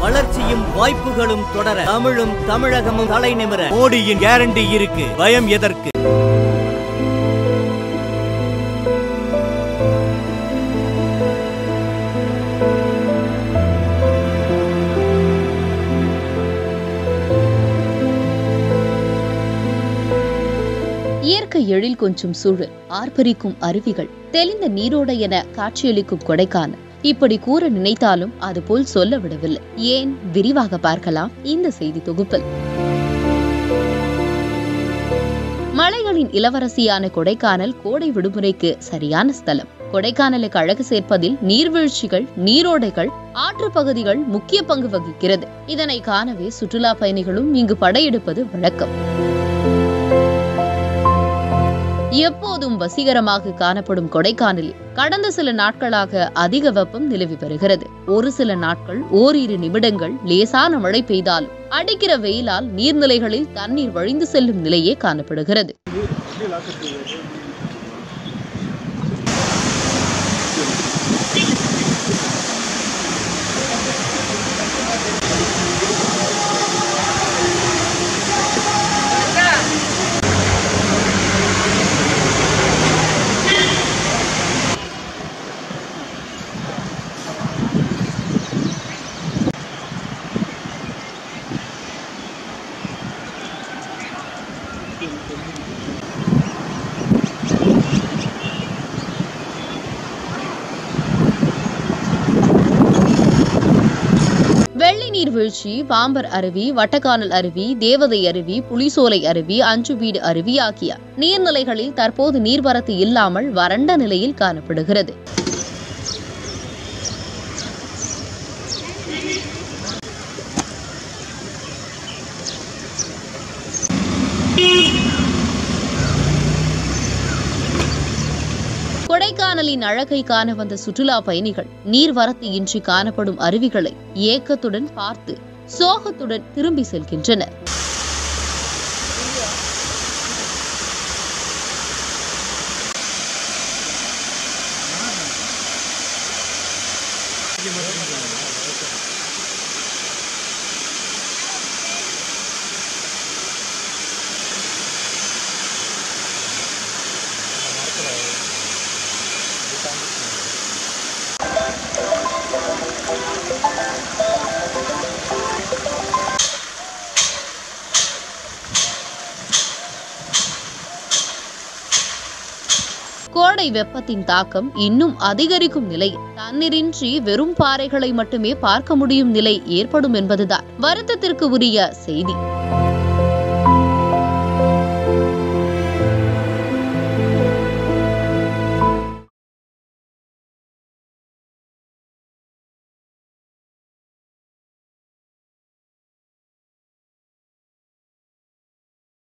வளர்ச்சியும் வாய்ப்புகளும் தொடர தமிழும் தமிழகமும் தலை நிமிர மோடியின் கேரண்டி இருக்கு பயம் எதற்கு இயற்கை எழில் கொஞ்சும் சூழல் ஆர்ப்பரிக்கும் அருவிகள் தெளிந்த நீரோடை என காட்சியளிக்கும் கொடைக்கானல் இப்படி கூற நினைத்தாலும் அதுபோல் சொல்ல விடவில்லை ஏன் விரிவாக பார்க்கலாம் இந்த செய்தி தொகுப்பில் மலைகளின் இளவரசியான கொடைக்கானல் கோடை விடுமுறைக்கு சரியான ஸ்தலம் கொடைக்கானலுக்கு அழகு சேர்ப்பதில் நீர்வீழ்ச்சிகள் நீரோடைகள் ஆற்று பகுதிகள் முக்கிய பங்கு வகிக்கிறது இதனை காணவே சுற்றுலா பயணிகளும் இங்கு படையெடுப்பது வழக்கம் எப்போதும் வசீகரமாக காணப்படும் கொடைக்கானலில் கடந்த சில நாட்களாக அதிக வெப்பம் நிலவி வருகிறது ஒரு சில நாட்கள் ஓரிரு நிமிடங்கள் லேசான மழை பெய்தாலும் அடிக்கிற வெயிலால் நீர்நிலைகளில் தண்ணீர் வழிந்து செல்லும் நிலையே காணப்படுகிறது வெள்ளி நீர்வீழ்ச்சி பாம்பர் அருவி வட்டக்கானல் அருவி தேவதை அருவி புலிசோலை அருவி அஞ்சுவீடு அருவி ஆகிய நீர்நிலைகளில் தற்போது நீர்வரத்து இல்லாமல் வறண்ட நிலையில் காணப்படுகிறது கொடைக்கானலின் அழகை காண வந்த சுற்றுலா பயணிகள் நீர்வரத்து இன்றி காணப்படும் அருவிகளை ஏக்கத்துடன் பார்த்து சோகத்துடன் திரும்பி செல்கின்றனர் கோடை வெப்பத்தின் தாக்கம் இன்னும் அதிகரிக்கும் நிலையில் தண்ணீரின்றி வெறும் பாறைகளை மட்டுமே பார்க்க முடியும் நிலை ஏற்படும் என்பதுதான் வருத்தத்திற்கு உரிய செய்தி